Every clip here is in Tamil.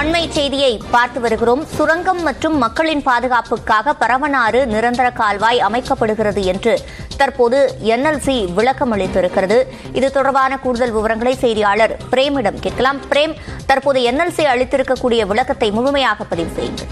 அண்மை செய்தியை பார்த்து வருகிறோம் சுரங்கம் மற்றும் மக்களின் பாதுகாப்புக்காக பரவனாறு நிரந்தர கால்வாய் அமைக்கப்படுகிறது என்று தற்போது என்எல்சி விளக்கம் அளித்திருக்கிறது இது தொடர்பான கூடுதல் விவரங்களை செய்தியாளர் பிரேமிடம் கேட்கலாம் பிரேம் தற்போது என்எல்சி அளித்திருக்கக்கூடிய விளக்கத்தை முழுமையாக பதிவு செய்யுங்கள்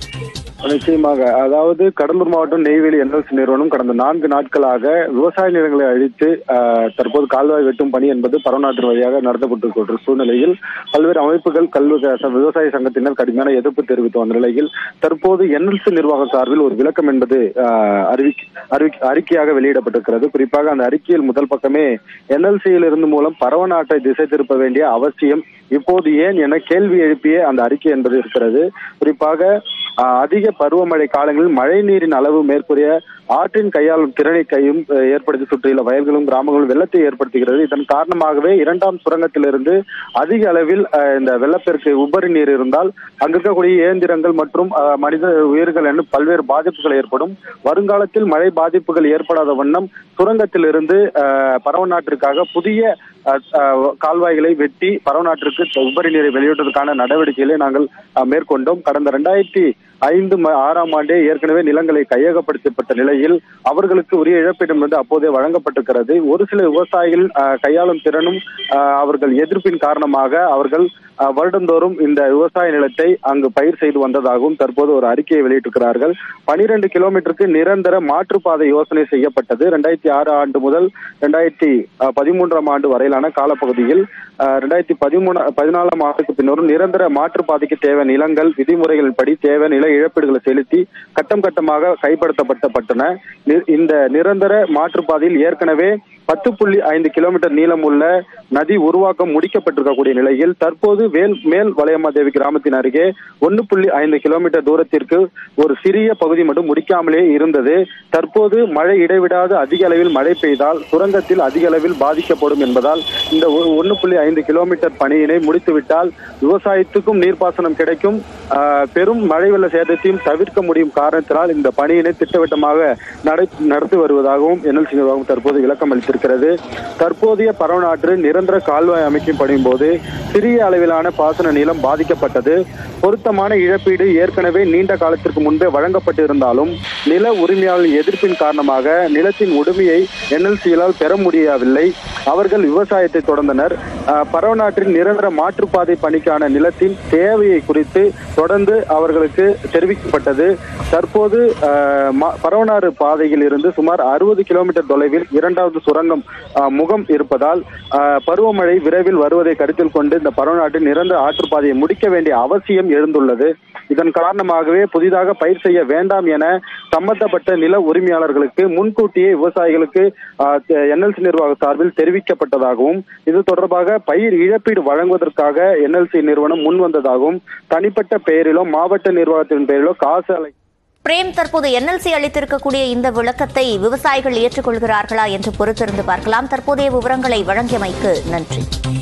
நிச்சயமாக அதாவது கடலூர் மாவட்டம் நெய்வேலி என்எல்சி நிறுவனம் கடந்த நான்கு நாட்களாக விவசாய நிலங்களை அழித்து ஆஹ், தற்போது கால்வாய் வெட்டும் பணி என்பது பரவநாட்டு வழியாக நடத்தப்பட்டு கொண்ட சூழ்நிலையில் பல்வேறு அமைப்புகள் கல்வி விவசாய சங்கத்தினர் கடுமையான எதிர்ப்பு தெரிவித்து வந்த நிலையில் தற்போது என்எல்சி நிர்வாகம் சார்பில் ஒரு விளக்கம் என்பது ஆஹ், அறிவிக் அறிவிக் அறிக்கையாக வெளியிடப்பட்டிருக்கிறது குறிப்பாக அந்த அறிக்கையில் முதல் பக்கமே என்எல்சியில் இருந்து மூலம் பரவநாட்டை திசை திருப்ப வேண்டிய அவசியம் இப்போது ஏன் என கேள்வி எழுப்பிய அந்த அறிக்கை என்பது இருக்கிறது குறிப்பாக ஆஹ், அதிக பருவமழை காலங்களில் மழை நீரின் அளவு மேற்கூறிய ஆற்றின் கையாளும் திறனை கையும் அஹ், ஏற்படுத்தி சுற்றியுள்ள வயல்களும் கிராமங்களும் வெள்ளத்தை ஏற்படுத்துகிறது இதன் காரணமாகவே இரண்டாம் சுரங்கத்திலிருந்து அதிக அளவில் அஹ், இந்த வெள்ளப்பெருக்கு உபரி நீர் இருந்தால் அங்கு இருக்கக்கூடிய இயந்திரங்கள் மற்றும் அஹ், மனித உயிர்கள் என பல்வேறு பாதிப்புகள் ஏற்படும் வருங்காலத்தில் மழை பாதிப்புகள் ஏற்படாத வண்ணம் சுரங்கத்திலிருந்து அஹ், பரவநாட்டிற்காக புதிய அஹ், அஹ், கால்வாய்களை வெட்டி பரவநாட்டிற்கு உபரி நீரை வெளியிடுவதற்கான நடவடிக்கைகளை நாங்கள் அஹ், மேற்கொண்டோம் கடந்த ரெண்டாயிரத்தி ஐந்து ம- ஆறாம் ஆண்டே ஏற்கனவே நிலங்களை கையகப்படுத்தப்பட்ட நிலையில் அவர்களுக்கு உரிய இழப்பீடு வந்து அப்போதே வழங்கப்பட்டிருக்கிறது ஒரு சில விவசாயிகள் அஹ், கையாளும் திறனும் அஹ், அவர்கள் எதிர்ப்பின் காரணமாக அவர்கள் அஹ், வருடந்தோறும் இந்த விவசாய நிலத்தை அங்கு பயிர் செய்து வந்ததாகவும் தற்போது ஒரு அறிக்கையை வெளியிட்டிருக்கிறார்கள் பனிரெண்டு கிலோமீட்டருக்கு நிரந்தர மாற்றுப்பாதை யோசனை செய்யப்பட்டது ரெண்டாயிரத்தி ஆறு ஆண்டு முதல் ரெண்டாயிரத்தி பதிமூன்றாம் ஆண்டு வரையிலான காலப்பகுதியில் அஹ், ரெண்டாயிரத்தி பதிமூணு பதினாலாம் ஆண்டுக்கு பின்னரும் நிரந்தர மாற்றுப்பாதைக்கு தேவை நிலங்கள் விதிமுறைகளின் படி தேவை நில இழப்பீடுகளை செலுத்தி கட்டம் கட்டமாக கைப்படுத்தப்பட்டப்பட்டன நி- இந்த நிரந்தர மாற்றுப்பாதையில் ஏற்கனவே பத்து புள்ளி ஐந்து கிலோமீட்டர் நீளம் உள்ள நதி உருவாக்கம் முடிக்கப்பட்டிருக்கக்கூடிய நிலையில் தற்போது வேல் மேல் வளையமாதேவி கிராமத்தின் அருகே ஒன்னு புள்ளி ஐந்து கிலோமீட்டர் தூரத்திற்கு ஒரு சிறிய பகுதி மட்டும் முடிக்காமலே இருந்தது தற்போது மழை இடைவிடாது அதிக அளவில் மழை பெய்தால் சுரங்கத்தில் அதிக அளவில் பாதிக்கப்படும் என்பதால் இந்த ஒன்னு புள்ளி ஐந்து கிலோமீட்டர் பணியினை முடித்துவிட்டால் விவசாயத்துக்கும் நீர்ப்பாசனம் கிடைக்கும் ஆஹ், பெரும் மழை வெள்ள சேதத்தையும் தவிர்க்க முடியும் காரணத்தினால் இந்த பணியினை திட்டவட்டமாக நடை நடத்தி வருவதாகவும் என்எல்சி நிர்வாகம் தற்போது விளக்கம் அளித்திருக்கிறது தற்போதைய பரவநாற்று நிரந்தர கால்வாய் அமைக்கும் பணியும் போது சிறிய அளவிலான பாசன நீளம் பாதிக்கப்பட்டது பொருத்தமான இழப்பீடு ஏற்கனவே நீண்ட காலத்திற்கு முன்பே வழங்கப்பட்டிருந்தாலும் நில உரிமையாளர் எதிர்ப்பின் காரணமாக நிலத்தின் உரிமையை என்எல்சியால் பெற முடியவில்லை அவர்கள் விவசாயத்தை தொடர்ந்தனர் ஆஹ், பரவநாட்டின் நிரந்தர மாற்றுப்பாதை பணிக்கான நிலத்தின் தேவையை குறித்து தொடர்ந்து அவர்களுக்கு தெரிவிக்கப்பட்டது தற்போது ஆஹ், ம- பரவனாறு பாதையில் இருந்து சுமார் அறுபது கிலோமீட்டர் தொலைவில் இரண்டாவது சுரங்கம் ஆஹ், முகம் இருப்பதால் ஆஹ், பருவமழை விரைவில் வருவதை கருத்தில் கொண்டு இந்த பரவநாட்டின் நிரந்தர ஆற்றுப்பாதையை முடிக்க வேண்டிய அவசியம் எழுந்துள்ளது இதன் காரணமாகவே புதிதாக பயிர் செய்ய வேண்டாம் என சம்பந்தப்பட்ட நில உரிமையாளர்களுக்கு முன்கூட்டியே விவசாயிகளுக்கு என்எல்சி நிர்வாக சார்பில் தெரிவிக்கப்பட்டதாகவும் இது தொடர்பாக பயிர் இழப்பீடு வழங்குவதற்காக என்எல்சி நிறுவனம் முன் வந்ததாகவும் தனிப்பட்ட பெயரிலோ மாவட்ட நிர்வாகத்தின் பெயரிலோ காசு அலை பிரேம் தற்போது என்எல்சி அளித்திருக்கக்கூடிய இந்த விளக்கத்தை விவசாயிகள் ஏற்றுக்கொள்கிறார்களா என்று பொறுத்திருந்து பார்க்கலாம் தற்போதைய விவரங்களை வழங்கியமைக்கு நன்றி